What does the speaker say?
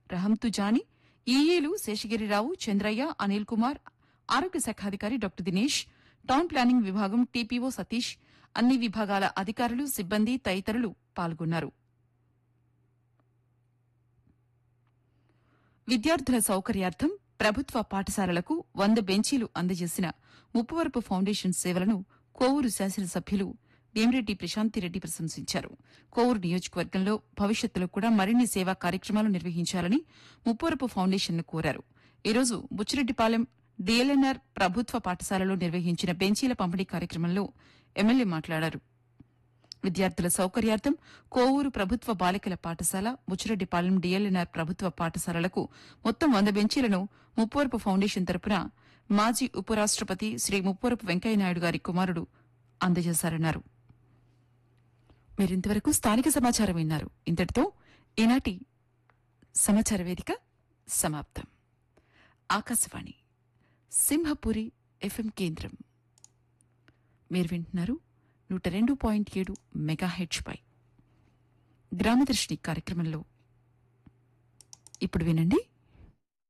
రహంతుజాని ఈఏలు శేషగిరిరావు చంద్రయ్య అనిల్ కుమార్ ఆరోగ్య శాఖాధికారి doctor Dinesh town planning విభాగం టీపీఓ సతీష్ అన్ని విభాగాల అధికారులు సిబ్బంది తదితరులు పాల్గొన్నారు విద్యార్థుల సౌకర్యార్థం ప్రభుత్వ పాఠశాలలకు వంద బెంచీలు అందజేసిన ముప్పవరపు ఫౌండేషన్ సేవలను కోవూరు శాసనసభ్యులు వేమిరెడ్డి ప్రశాంతిరెడ్డి ప్రశంసించారు కోవూరు నియోజకవర్గంలో భవిష్యత్తులో కూడా మరిన్ని సేవా కార్యక్రమాలు నిర్వహించాలని ముప్పవరపు ఫౌండేషన్ను కోరారు ఈరోజు బుచ్చిరెడ్డిపాలెం డిఎల్ఎన్ఆర్ ప్రభుత్వ పాఠశాలలో నిర్వహించిన బెంచీల పంపిణీ కార్యక్రమంలో ఎమ్మెల్యే మాట్లాడారు విద్యార్థుల సౌకర్యార్థం కోవూరు ప్రభుత్వ బాలికల పాఠశాల బుచ్చిరెడ్డిపాలెం డిఎల్ఎన్ఆర్ ప్రభుత్వ పాఠశాలలకు మొత్తం వంద బెంచీలను ముప్పవరపు ఫౌండేషన్ తరపున మాజీ ఉపరాష్టపతి శ్రీ ముప్పవరపు వెంకయ్యనాయుడు గారి కుమారుడు అందజేశారన్నారు మీరింతవరకు స్థానిక సమాచారం విన్నారు ఇంతటితో ఈనాటి సమాచార వేదిక సమాప్తం ఆకాశవాణి సింహపురి ఎఫ్ఎం కేంద్రం మీరు వింటున్నారు నూట రెండు పాయింట్ ఏడు మెగాహెచ్ పై గ్రామదర్శిని కార్యక్రమంలో ఇప్పుడు వినండి